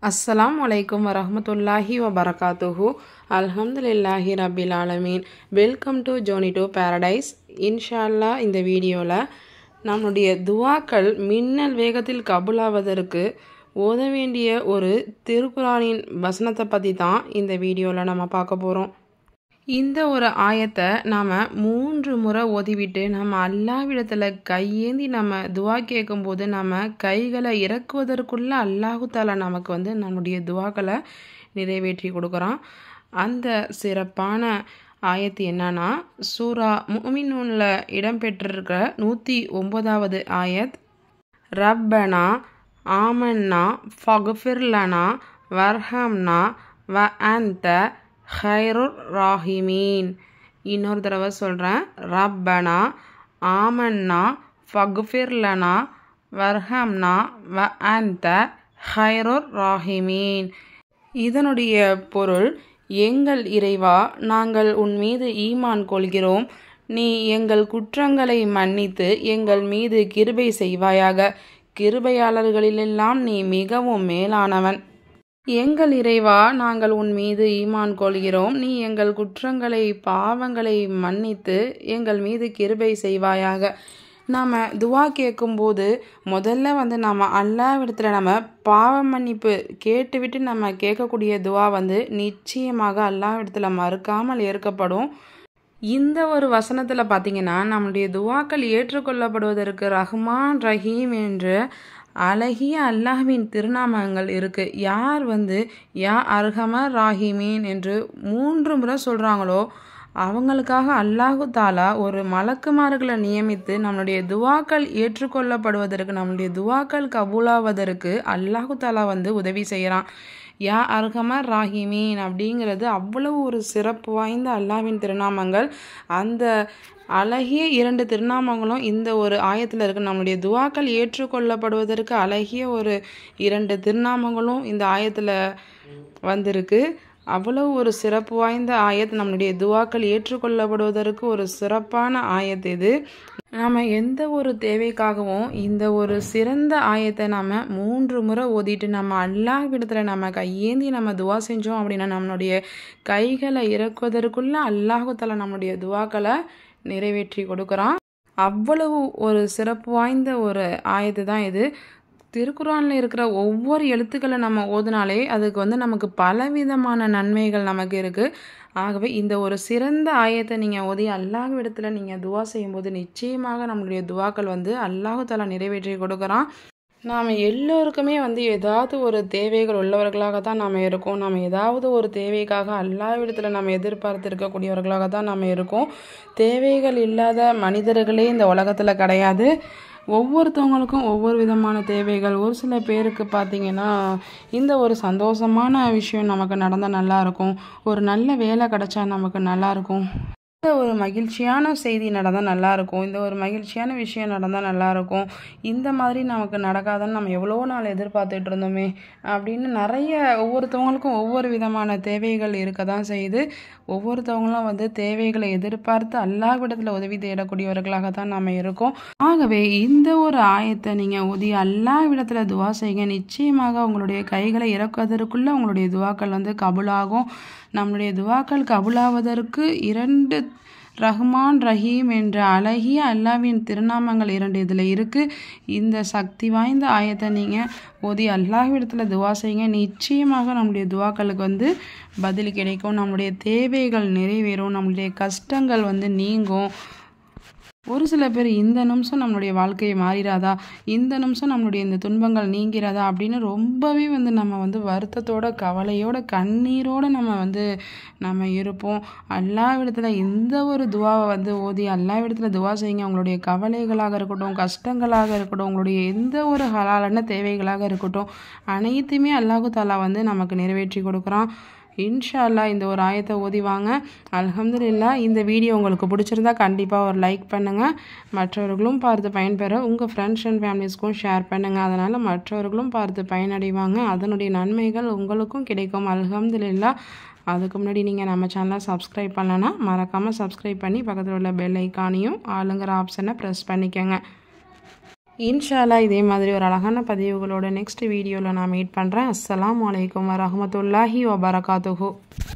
அஸ்ஸலாம் வலைக்கும் வரஹமத்துல்லாஹி வபரகாத்துஹு அல்ஹம்துலில்லாஹி ரபில் ஆலமீன் welcome to journey to paradise இன்ஷால்லா இந்த வீடியோவில் நம்முடைய துவாக்கள் மின்னல் வேகத்தில் கபுலாவதற்கு ஓத வேண்டிய ஒரு திருக்குறானின் வசனத்தை பற்றி தான் இந்த வீடியோவில் நம்ம பார்க்க போகிறோம் இந்த ஒரு ஆயத்தை நாம் மூன்று முறை ஓதிவிட்டு நம்ம அல்லாவிடத்தில் கையேந்தி நம்ம துவா கேட்கும்போது நம்ம கைகளை இறக்குவதற்குள்ள அல்லாஹு தாலா நமக்கு வந்து நம்முடைய துவாக்களை நிறைவேற்றி கொடுக்குறான் அந்த சிறப்பான ஆயத்து என்னன்னா சூரா முமினூனில் இடம்பெற்றிருக்கிற நூற்றி ஒன்பதாவது ஆயத் ரப்பனா ஆமன்னா ஃபகுஃபிர்லனா வர்ஹம்னா வ அந்த ஹைருர் ராஹிமீன் இன்னொரு தடவை சொல்கிறேன் ரப்பனா ஆமன்னா ஃபகுஃபிர்லனா வர்ஹம்னா வ அந்த ஹைருர் ராஹிமீன் இதனுடைய பொருள் எங்கள் இறைவா நாங்கள் உன் மீது ஈமான் கொள்கிறோம் நீ எங்கள் குற்றங்களை மன்னித்து எங்கள் மீது கிருபை செய்வாயாக கிருபையாளர்களிலெல்லாம் நீ மிகவும் மேலானவன் எங்கள் இறைவா நாங்கள் உன் மீது ஈமான் கொள்கிறோம் நீ எங்கள் குற்றங்களை பாவங்களை மன்னித்து எங்கள் மீது கிருபை செய்வாயாக நாம் துவா கேட்கும்போது முதல்ல வந்து நம்ம அல்லாவிடத்தில் நம்ம பாவ மன்னிப்பு கேட்டுவிட்டு நம்ம கேட்கக்கூடிய துவா வந்து நிச்சயமாக அல்லாவிடத்தில் மறுக்காமல் ஏற்கப்படும் இந்த ஒரு வசனத்தில் பார்த்தீங்கன்னா நம்முடைய துவாக்கள் ஏற்றுக்கொள்ளப்படுவதற்கு ரஹ்மான் ரஹீம் என்று அழகிய அல்லாஹ்வின் திருநாமங்கள் இருக்குது யார் வந்து யா அர்ஹம ராஹிமீன் என்று மூன்று முறை சொல்கிறாங்களோ அவங்களுக்காக அல்லாஹு தாலா ஒரு மலக்குமார்களை நியமித்து நம்மளுடைய துவாக்கள் ஏற்றுக்கொள்ளப்படுவதற்கு நம்மளுடைய துவாக்கள் கபூலாவதற்கு அல்லாஹு தாலா வந்து உதவி செய்கிறான் யா அர்ஹம ராஹிமீன் அப்படிங்கிறது அவ்வளவு ஒரு சிறப்பு வாய்ந்த அல்லாஹ்வின் திருநாமங்கள் அந்த அழகிய இரண்டு திருநாமங்களும் இந்த ஒரு ஆயத்தில் இருக்குது நம்மளுடைய துவாக்கள் ஏற்றுக்கொள்ளப்படுவதற்கு அழகிய ஒரு இரண்டு திருநாமங்களும் இந்த ஆயத்தில் வந்திருக்கு அவ்வளவு ஒரு சிறப்பு வாய்ந்த ஆயத் நம்மளுடைய துவாக்கள் ஏற்றுக்கொள்ளப்படுவதற்கு ஒரு சிறப்பான ஆயத் இது நம்ம எந்த ஒரு தேவைக்காகவும் இந்த ஒரு சிறந்த ஆயத்தை நம்ம மூன்று முறை ஓதிட்டு நம்ம அல்லாஹ் விடத்தில் நம்ம கையேந்தி நம்ம துவா செஞ்சோம் அப்படின்னா நம்மளுடைய கைகளை இறக்குவதற்குள்ள அல்லாஹுத்தல நம்மளுடைய துவாக்களை நிறைவேற்றி கொடுக்குறான் அவ்வளவு ஒரு சிறப்பு வாய்ந்த ஒரு ஆயத்து தான் இது திருக்குறானில் இருக்கிற ஒவ்வொரு எழுத்துக்களை நம்ம ஓதுனாலே அதுக்கு வந்து நமக்கு பலவிதமான நன்மைகள் நமக்கு இருக்குது ஆகவே இந்த ஒரு சிறந்த ஆயத்தை நீங்கள் ஓதி அல்லாஹ் இடத்துல நீங்கள் துவா செய்யும்போது நிச்சயமாக நம்மளுடைய துவாக்கள் வந்து அல்லாஹு தாலா நிறைவேற்றி கொடுக்குறான் நாம் எல்லோருக்குமே வந்து ஏதாவது ஒரு தேவைகள் உள்ளவர்களாக தான் நாம் இருக்கோம் நம்ம ஏதாவது ஒரு தேவைக்காக அல்லாவிடத்தில் நம்ம எதிர்பார்த்து இருக்கக்கூடியவர்களாக தான் நம்ம இருக்கோம் தேவைகள் இல்லாத மனிதர்களே இந்த உலகத்தில் கிடையாது ஒவ்வொருத்தவங்களுக்கும் ஒவ்வொரு விதமான தேவைகள் ஒரு சில பேருக்கு பார்த்திங்கன்னா இந்த ஒரு சந்தோஷமான விஷயம் நமக்கு நடந்தால் நல்லாயிருக்கும் ஒரு நல்ல வேலை கிடச்சா நமக்கு நல்லாயிருக்கும் இந்த ஒரு மகிழ்ச்சியான செய்தி நடந்தால் நல்லாயிருக்கும் இந்த ஒரு மகிழ்ச்சியான விஷயம் நடந்தால் நல்லாயிருக்கும் இந்த மாதிரி நமக்கு நடக்காதுன்னு நம்ம எவ்வளோ நாள் எதிர்பார்த்துட்டு இருந்தோமே அப்படின்னு நிறைய ஒவ்வொருத்தவங்களுக்கும் ஒவ்வொரு விதமான தேவைகள் இருக்க தான் செய்யுது ஒவ்வொருத்தவங்களும் வந்து தேவைகளை எதிர்பார்த்து அல்லாஹ்விடத்தில் உதவி தேடக்கூடியவர்களாக தான் நம்ம இருக்கோம் ஆகவே இந்த ஒரு ஆயத்தை நீங்கள் உதவி அல்லாஹ்விடத்தில் துவா செய்யுங்க நிச்சயமாக உங்களுடைய கைகளை இறக்குவதற்குள்ளே உங்களுடைய துவாக்கள் வந்து கபுலாகும் நம்மளுடைய துவாக்கள் கபுலாவதற்கு இரண்டு ரஹ்மான் ரஹீம் என்ற அழகிய அல்லாவின் திருநாமங்கள் இரண்டு இதில் இருக்குது இந்த சக்தி வாய்ந்த ஆயத்தை நீங்கள் ஓதி அல்லாஹ்விடத்தில் துவா செய்யுங்க நிச்சயமாக நம்முடைய துவாக்களுக்கு வந்து பதில் கிடைக்கும் நம்முடைய தேவைகள் நிறைவேறும் நம்மளுடைய கஷ்டங்கள் வந்து நீங்கும் ஒரு சில பேர் இந்த நிமிஷம் நம்மளுடைய வாழ்க்கையை மாறிடாதா இந்த நிமிஷம் நம்மளுடைய இந்த துன்பங்கள் நீங்கிறதா அப்படின்னு ரொம்பவே வந்து நம்ம வந்து வருத்தத்தோட கவலையோட கண்ணீரோடு நம்ம வந்து நம்ம இருப்போம் எல்லா விடத்தில் எந்த ஒரு துவாவை வந்து ஓதி எல்லா விடத்தில் துவா செய்யுங்க உங்களுடைய கவலைகளாக இருக்கட்டும் கஷ்டங்களாக இருக்கட்டும் உங்களுடைய எந்த ஒரு ஹலாலான தேவைகளாக இருக்கட்டும் அனைத்துமே அல்லாஹு தாலா வந்து நமக்கு நிறைவேற்றி கொடுக்குறான் இன்ஷா அல்லா இந்த ஒரு ஆயத்தை ஓதிவாங்க அலமதுல்லா இந்த வீடியோ உங்களுக்கு பிடிச்சிருந்தா கண்டிப்பாக ஒரு லைக் பண்ணுங்கள் மற்றவர்களும் பார்த்து பயன்பெற உங்கள் ஃப்ரெண்ட்ஸ் அண்ட் ஃபேமிலிஸ்க்கும் ஷேர் பண்ணுங்கள் அதனால் மற்றவர்களும் பார்த்து பயனடைவாங்க அதனுடைய நன்மைகள் உங்களுக்கும் கிடைக்கும் அலமதுல்லா அதுக்கு முன்னாடி நீங்கள் நம்ம சேனலை சப்ஸ்கிரைப் பண்ணலன்னா மறக்காமல் சப்ஸ்கிரைப் பண்ணி பக்கத்தில் உள்ள பெல் ஐக்கானையும் ஆளுங்கிற ஆப்ஷனை ப்ரெஸ் பண்ணிக்கோங்க இன்ஷால்லா இதே மாதிரி ஒரு அழகான பதிவுகளோட நெக்ஸ்ட் வீடியோவில் நான் மீட் பண்ணுறேன் அஸ்ஸலாமு அலைக்கும் வரஹமத்துல்லாஹி வபரகாத்துஹு